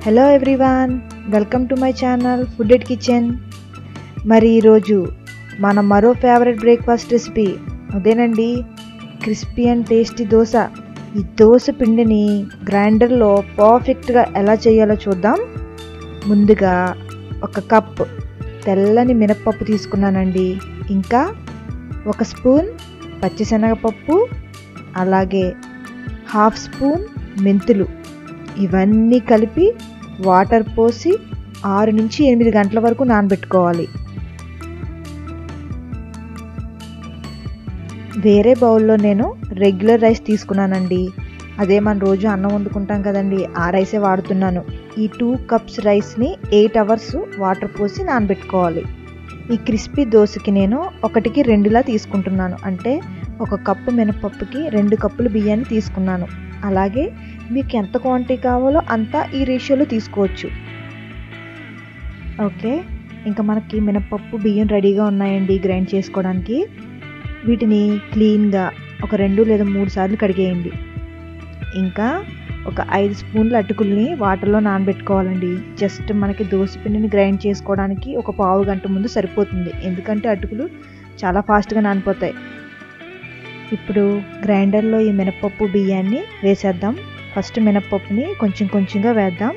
hello everyone welcome to my channel food at kitchen మరి ఈరోజు మన మరో ఫేవరెట్ బ్రేక్ఫాస్ట్ రెసిపీ అదేనండి క్రిస్పీ అండ్ టేస్టీ దోశ ఈ దోశ పిండిని గ్రైండర్లో పర్ఫెక్ట్గా ఎలా చేయాలో చూద్దాం ముందుగా ఒక కప్ తెల్లని మినప్పప్పు తీసుకున్నానండి ఇంకా ఒక స్పూన్ పచ్చిశనగపప్పు అలాగే హాఫ్ స్పూన్ మెంతులు ఇవన్నీ కలిపి వాటర్ పోసి ఆరు నుంచి ఎనిమిది గంటల వరకు నానబెట్టుకోవాలి వేరే బౌల్లో నేను రెగ్యులర్ రైస్ తీసుకున్నానండి అదే మనం రోజు అన్నం వండుకుంటాం కదండి ఆ రైసే వాడుతున్నాను ఈ టూ కప్స్ రైస్ని ఎయిట్ అవర్స్ వాటర్ పోసి నానబెట్టుకోవాలి ఈ క్రిస్పీ దోశకి నేను ఒకటికి రెండులా తీసుకుంటున్నాను అంటే ఒక కప్పు మినపప్పుకి రెండు కప్పులు బియ్యాన్ని తీసుకున్నాను అలాగే మీకు ఎంత క్వాంటిటీ కావాలో అంతా ఈ రేషియోలో తీసుకోవచ్చు ఓకే ఇంకా మనకి మినపప్పు బియ్యం రెడీగా ఉన్నాయండి గ్రైండ్ చేసుకోవడానికి వీటిని క్లీన్గా ఒక రెండు లేదా మూడు సార్లు కడిగేయండి ఇంకా ఒక ఐదు స్పూన్ల అటుకుల్ని వాటర్లో నానబెట్టుకోవాలండి జస్ట్ మనకి దోశ పిండిని గ్రైండ్ చేసుకోవడానికి ఒక పావు గంట ముందు సరిపోతుంది ఎందుకంటే అటుకులు చాలా ఫాస్ట్గా నానిపోతాయి ఇప్పుడు గ్రైండర్లో ఈ మినపప్పు బియ్యాన్ని వేసేద్దాం ఫస్ట్ మినపప్పుని కొంచెం కొంచెంగా వేద్దాం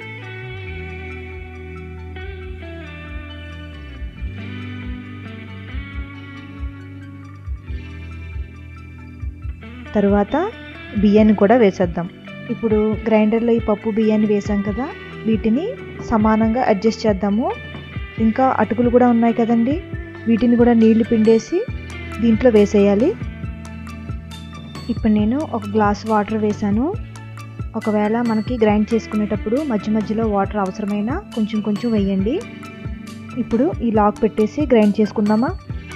తరువాత బియ్యాన్ని కూడా వేసేద్దాం ఇప్పుడు గ్రైండర్లో ఈ పప్పు బియ్యాన్ని వేసాం కదా వీటిని సమానంగా అడ్జస్ట్ చేద్దాము ఇంకా అటుకులు కూడా ఉన్నాయి కదండి వీటిని కూడా నీళ్లు పిండేసి దీంట్లో వేసేయాలి ఇప్పుడు నేను ఒక గ్లాస్ వాటర్ వేసాను ఒకవేళ మనకి గ్రైండ్ చేసుకునేటప్పుడు మధ్య మధ్యలో వాటర్ అవసరమైన కొంచెం కొంచెం వేయండి ఇప్పుడు ఈ లాక్ పెట్టేసి గ్రైండ్ చేసుకుందామా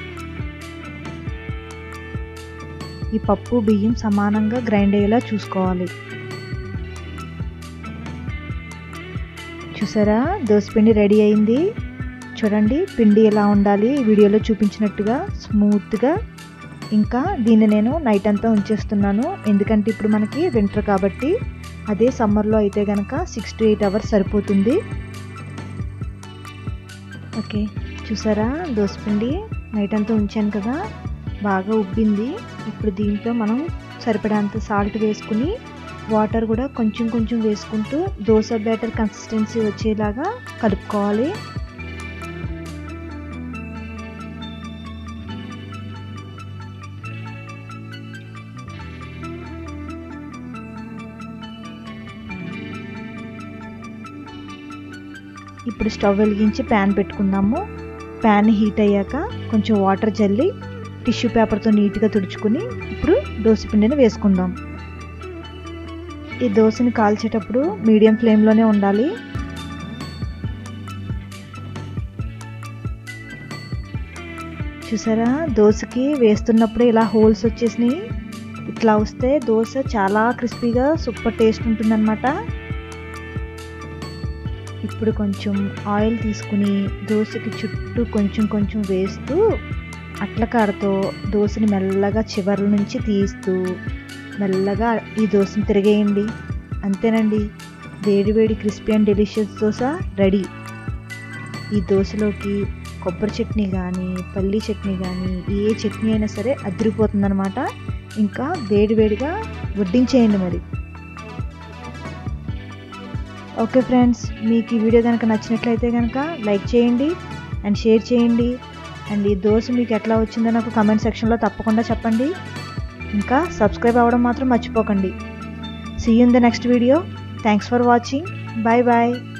ఈ పప్పు బియ్యం సమానంగా గ్రైండ్ అయ్యేలా చూసుకోవాలి చూసారా దోసపిండి రెడీ అయింది చూడండి పిండి ఎలా ఉండాలి వీడియోలో చూపించినట్టుగా స్మూత్గా ఇంకా దీన్ని నేను నైట్ అంతా ఉంచేస్తున్నాను ఎందుకంటే ఇప్పుడు మనకి వింటర్ కాబట్టి అదే సమ్మర్లో అయితే కనుక సిక్స్ టు ఎయిట్ అవర్స్ సరిపోతుంది ఓకే చూసారా దోసపిండి నైట్ అంతా ఉంచాను కదా బాగా ఉబ్బింది ఇప్పుడు దీంట్లో మనం సరిపడంత సాల్ట్ వేసుకుని వాటర్ కూడా కొంచెం కొంచెం వేసుకుంటూ దోశ బ్యాటర్ కన్సిస్టెన్సీ వచ్చేలాగా కలుపుకోవాలి ఇప్పుడు స్టవ్ వెలిగించి ప్యాన్ పెట్టుకుందాము ప్యాన్ హీట్ అయ్యాక కొంచెం వాటర్ జల్లి టిష్యూ పేపర్తో నీట్గా తుడుచుకుని ఇప్పుడు దోశ పిండిని వేసుకుందాం ఈ దోశని కాల్చేటప్పుడు మీడియం ఫ్లేమ్లోనే ఉండాలి చూసారా దోశకి వేస్తున్నప్పుడు ఇలా హోల్స్ వచ్చేసినాయి ఇట్లా వస్తే దోశ చాలా క్రిస్పీగా సూపర్ టేస్ట్ ఉంటుందన్నమాట ఇప్పుడు కొంచెం ఆయిల్ తీసుకుని దోశకి చుట్టూ కొంచెం కొంచెం వేస్తూ అట్లకాడతో దోశని మెల్లగా చివర్ల నుంచి తీస్తూ మెల్లగా ఈ దోశని తిరిగేయండి అంతేనండి వేడి వేడి crispy and delicious dosa ready ఈ దోశలోకి కొబ్బరి చట్నీ కానీ పల్లీ చట్నీ కానీ ఏ చట్నీ అయినా సరే అదిరిపోతుందనమాట ఇంకా వేడి వేడిగా వడ్డించేయండి మరి ఓకే ఫ్రెండ్స్ మీకు ఈ వీడియో కనుక నచ్చినట్లయితే కనుక లైక్ చేయండి అండ్ షేర్ చేయండి అండ్ ఈ దోశ మీకు ఎట్లా వచ్చిందో నాకు కమెంట్ సెక్షన్లో తప్పకుండా చెప్పండి ఇంకా సబ్స్క్రైబ్ అవ్వడం మాత్రం మర్చిపోకండి see in the next video thanks for watching bye bye